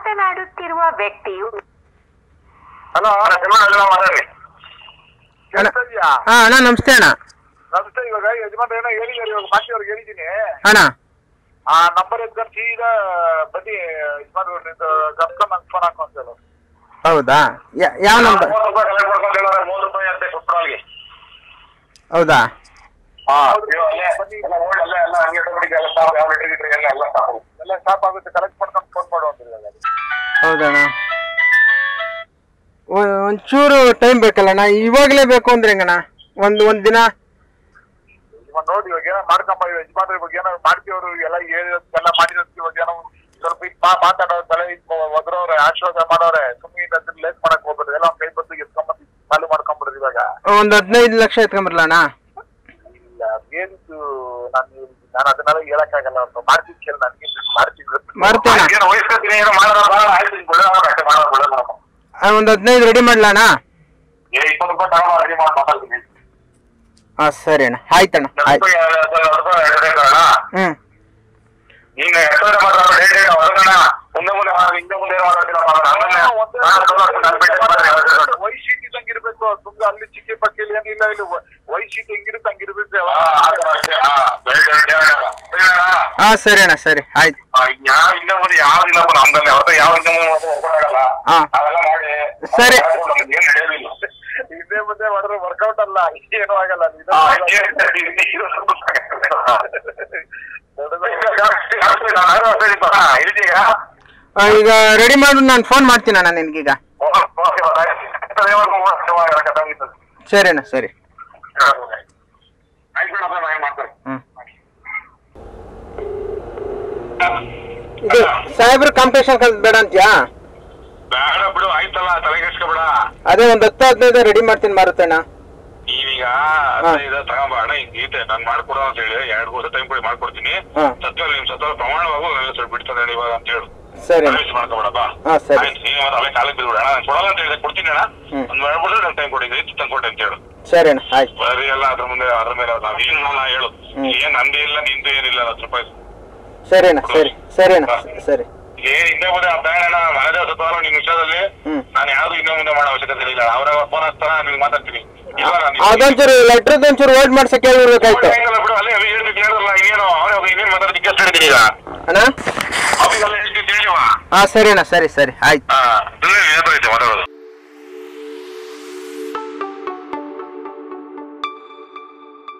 ಮಾತನಾಡುತ್ತಿರುವ ವ್ಯಕ್ತಿಯು ಹಲೋ ಮಾತಾಡ್ರಿ ಕೇಳ್ತಾ ಇದೆಯಾ ಹಾ ಅಣ್ಣ ನಮಸ್ತೆ ಅಣ್ಣ ನಮಸ್ತೆ ಇವಾಗ ಯಜಮಾನ್ ಏನೋ ಹೇಳಿದಾರೆ ಇವಾಗ ಮಾತಿ ಅವ್ರಿಗೆ ಹೇಳಿದ್ದೀನಿ ಅಣ್ಣ ಆ ನಂಬರ್ ಎತ್ಕೊಂಡು ಸೀದಾ ಬನ್ನಿ ಯಜಮಾನ್ ಇದು ಕರ್ಕೊಂಡು ನಂಗೆ ಫೋನ್ ಹಾಕು ಅಂತ ಹೇಳು ಹೌದಾ ಯಾ- ಯಾವ ನಂಬರ್ ಮೂವತ್ತು ರೂಪಾಯಿ ಕಲೆಕ್ಟ್ ಮಾಡ್ಕೊಂಡು ಹೇಳೋರೆ ಮೂರು ರೂಪಾಯಿ ಅಂತೆ ಕೊಟ್ರಲ್ಗೆ ಹೌದಾ ಹಾ ಅಲ್ಲೇ ಎಲ್ಲ ನೋಡಿ ಅಲ್ಲೇ ಎಲ್ಲ ಹಂಗೆ ತಗೊಂಡಿದ್ದೆ ಎಲ್ಲ ಸ್ಟಾಪ್ ಯಾವ ಲೀಟರ್ ಗೀಟ್ರ್ ಎಲ್ಲ ಎಲ್ಲ ಸ್ಟಾಪ್ ಎಲ್ಲ ಸ್ಟಾಪ್ ಆಗುತ್ತೆ ಕಲೆಕ್ಟ್ ಮಾಡ್ಕೊಂಡು ಫೋನ್ ಮಾಡು ಅಂತ ಇವಾಗ ಹೌದಣ್ಣ ಒ- ಒಂಚೂರು ಟೈಮ್ ಬೇಕಲ್ಲಣ್ಣ ಇವಾಗಲೇ ಬೇಕು ಅಂದ್ರೆ ಹೆಂಗಣ್ಣ ಒಂದು ಒಂದು ದಿನ ಇವಾಗ ನೋಡಿ ಇವಾಗ ಏನೋ ಮಾಡ್ಕೊಂಬ ಇವಾಗ ಯಜಮಾನ್ರು ಇವಾಗ ಏನೋ ಮಾಡ್ತೀವ್ರು ಎಲ್ಲ ಹೇಳಿರೋದಕ್ಕೆಲ್ಲ ಮಾಡಿರೋದಕ್ಕೆ ಇವಾಗ ಏನೋ ಸ್ವಲ್ಪ ಇದು ಮಾ ಮಾತಾಡೋ ತಲೆ ಇದು ಒದ್ರವ್ರೆ ಆಶ್ವಾಸ ಮಾಡೋರೆ ಸುಮ್ಮನೆ ಅದನ್ನ ಲೇಟ್ ಮಾಡಕ್ ಹೋಗ್ಬಿಡ್ರಿ ಎಲ್ಲ ಒಂದ್ ಕೈ ಬದ್ದು ಎತ್ಕೊಂಬಂದು ಚಾಲು ಮಾಡ್ಕೊಂಬಿಡ್ರಿ ಇವಾಗ ಒಂದು ಹದಿನೈದು ಲಕ್ಷ ಎತ್ಕೊಂಬರಲ್ಲ ಅಣ್ಣ ಇಲ್ಲ ಅದೇನಿದು ನಾನು ನಾನು ಅದನ್ನೆಲ್ಲ ಹೇಳಕ್ಕಾಗಲ್ಲ ಅವ್ರು ಮಾಡ್ತೀನಿ ಕೇಳಿ ನನಗೆ ಮಾಡ್ತೀನಿ ಮಾಡ್ತೇನೆ ಏನೋ ವಯಸ್ಕೊತೀನಿ ಏನೋ ಮಾಡೋಣ ಮಾಡೋಣ ಆಯ್ತು ಬಿಡ ಅಷ್ಟೇ ಮಾಡೋಣ ಬಿಡ ಒಂದು ಹದಿನೈದು ರೆಡಿ ಮಾಡ್ಲಾ ಅಣ್ಣ ಏ ಇಪ್ಪತ್ತು ರೂಪಾಯಿ ತಗೊಂಡು ರೆಡಿ ಮಾಡಿ ಮಾತಾಡ್ತೀನಿ ಹಾಂ ಸರಿ ಅಣ್ಣ ಆಯ್ತಣ್ಣ ಎರಡು ಆಯ್ತು ರೂಪಾಯಿ ಎರಡು ರೂಪಾಯಿ ಎರಡು ರೂಪಾಯಿ ತಗೋಣ ಹ್ಞೂ ನೀನು ಎಷ್ಟು ಸಾವಿರ ಮಾತಾಡೋ ಡೇಟ್ ಡೇಟ್ ಹೊರಗಣ ಮುಂದೆ ಮುಂದೆ ಮಾಡು, ಹಿಂದೆ ಮುಂದೆ ಏನೋ ಮಾತಾಡ್ತೀನಪ್ಪ ನಾನು. ಆಮೇಲೆ ನಾನು ಸ್ವಲ್ಪ ನನ್ನ ಬಿಟ್ಟು ಮಾತಾಡ್ತೀನಿ. ವೈ ಶೀಟ್ ಇದ್ದಂಗಿರ್ಬೇಕು ಸುಮ್ನೆ ಅಲ್ಲಿ ಚಿಕ್ಕಿ ಪಕ್ಕಿಲಿ ಏನಿಲ್ಲ ಇಲ್ಲಿ ವೈ ಶೀಟ್ ಹೆಂಗಿರುತ್ತೆ ಹಂಗಿರ್ಬೇಕು ಹಾ, ಆಯ್ತು ಅಷ್ಟೇ. ಹಾ, ಬೇಡ, ಬೇಡ, ಬೇಡ. ಬೇಡ. ಹಾಂ ಸರಿ ಅಣ್ಣ ಸರಿ ಆಯ್ತು ಆ, ಯಾವ ಹಿಂದೆ ಮುಂದೆ ಯಾವ್ದಿಲ್ಲಪ್ಪ ನಮ್ದಲ್ಲಿ ಅವತ್ತು ಯಾವ ಹಿಂದೆ ಮುಂದೆ ಮಾತ್ರ ಒಪ್ಕೊಳ್ಳೋಲ್ಲ. ಹಾ. ಅವೆಲ್ಲ ಮಾಡಿ ಸರಿ. ನಮ್ಗೆ ಏನ್ ನಡೆಯೋದಿಲ್ಲ. ಹಿಂದೆ ಮುಂದೆ ಮಾಡಿದ್ರೆ ವರ್ಕೌಟ್ ಅಲ್ಲ ಏನೂ ಆಗಲ್ಲ ಇದು ಹಾ, ಆಗಲ್ಲ. ಏನ್ ಇದು ಸ್ವಲ್ಪ ಸಾಕಾಗುತ್ತೆ. ಜಾಸ್ತಿ ನಾನು ಆರು ವರ್ಷ ಇದ್ದೀನಪ್ಪ. ಹಾ, ಇದ್ದೀಯಾ? ಆ, ಈಗ ರೆಡಿ ಮಾಡಿ ನಾನು ಫೋನ್ ಮಾಡ್ತೀನಿ ಅಣ್ಣ ನಿನ್ಗೀಗ ಓಕೆ, ಓಕೆ, ಆಯ್ತು. ದೇವರ ಮೂವತ್ತು ವರ್ಷ ಕಥಾಂಗಿತ್ತು. ಸರಿ ಅಣ್ಣ ಸರಿ ಆಯ್ತು ಬಿಡಪ್ಪ, ನಾನು ಏನ್ ಮಾಡ್ತಾರೆ ಹ್ಞೂ ಇದು ಸಾಹೇಬ್ರು ಕಾಂಪಿಟೇಷನ್ ಕಲ್ತ್ ಬೇಡ ಅಂತ್ಯಾ ಬೇಡ ಬಿಡು ಆಯ್ತಲ್ಲ ತಲೆಗೆಡ್ಸ್ಕೊಬೇಡ ಅದೇ ಒಂದು ಹತ್ತು ಹದಿನೈದು ರೆಡಿ ಮಾಡ್ತೀನಿ ಮಾರುತಣ್ಣ ನೀವೀಗ ಹದಿನೈದು ತಗೊಂಬಾಣ ಹಿಂಗ್ ಗೀತೆ ನಾನ್ ಮಾಡ್ಕೊಡು ಅಂತ ಹೇಳಿ ಎರಡ್ ಮೂರು ಟೈಮ್ ಕೊಡಿ ಮಾಡ್ಕೊಡ್ತೀನಿ ಹಾ. ಸತ್ವ ನಿಮ್ ಸತ್ವ ಪ್ರಮಾಣವಾಗು ನನಗೆ ಸ್ವಲ್ಪ ಬಿಡ್ತದೆ ಇವಾಗ ಅಂತ ಹೇಳು ಸರಿ ಅಣ್ಣ ಮಿಸ್ ಮಾಡ್ಕೊಬೇಡಪ್ಪ ಹಾ, ಸರಿ. ಆಯ್ತು ನೀನು ಮತ್ತೆ ಅಲ್ಲೇ ಕಾಲಿಗೆ ಬಿದ್ಬಿಡ ನಾನು ಕೊಡಲ್ಲ ಅಂತ ಹೇಳಿದೆ ಕೊಡ್ತೀನಿ ಅಣ್ಣ ಹ್ಮ್. ಒಂದ್ ಮಾಡ್ಬಿಟ್ರೆ ನಾನು ಟೈಮ್ ಕೊಡಿ ಇತ್ತು ತಂದು ಕೊಟ್ಟೆ ಅಂತ ಹೇಳು ಸರಿ ಅಣ್ಣ ಆಯ್ತು ಬರೀ ಎಲ್ಲ ಅದ್ರ ಮುಂದೆ ಅದ್ರ ಮೇಲೆ ನಾವ್ ಏನ್ ನಾ ಹೇಳು ಹ್ಮ್. ಏನ್ ನಂದೇ ಇಲ್ಲ ನಿಂದು ಏನಿಲ್ಲ ಹತ್ತು ರೂಪಾಯಿ ಸರಿ ಅಣ್ಣ ಸರಿ ಸರಿ ಅಣ್ಣ ಸರಿ ಏನ್ ಹಿಂದೆ ಮುಂದೆ ಆ ಬ್ಯಾಂಡ್ ಅಣ್ಣ ಮನೆದೇ ಸತ್ವಲ್ಲ ನಿನ್ ವಿಷಯದಲ್ಲಿ ಹ್ಮ್. ನಾನು ಯಾವ್ದು ಹಿಂದೆ ಮುಂದೆ ಮಾಡೋ ಅವಶ್ಯಕತೆ ಇಲ್ಲ ಅವ್ರ ಫೋನ್ ಹಚ್ತಾರ ನಿಮ್ಗೆ ಮಾತಾಡ್ತೀನಿ ಇಲ್ಲ ನಾನು ಅದೊಂಚೂರು ಲೆಟ್ರದ್ದು ಒಂಚೂರು ಓಲ್ಡ್ ಮಾಡ್ಸಕ್ ಕೇಳಿರ್ಬೇಕಾಯ್ತು ಹೆಂಗಲ್ಲ ಬಿಡು ಅಲ್ಲೇ ಅವಿ ಹೇಳ್ಬೇಕು ಹೇಳಿದ್ರಲ್ಲ ಇನ್ನೇನು ಅವನೇ ಇನ್ನೇನು ಮಾತಾಡೋದಕ್ಕೆ ಕೆಲಸ ಹಿಡಿದೀನಿ ಈಗ ಅಣ್ಣ ಅವಿಗೆಲ್ಲ ಹೇಳ್ತೀನಿ ತಿಳಿಯುವ ಹಾ ಸರಿ ಅಣ್ಣ ಸರಿ ಸರಿ ಆಯ್ತು ಹಾ ತಿಳಿದ ಮಾತಾಡೋದು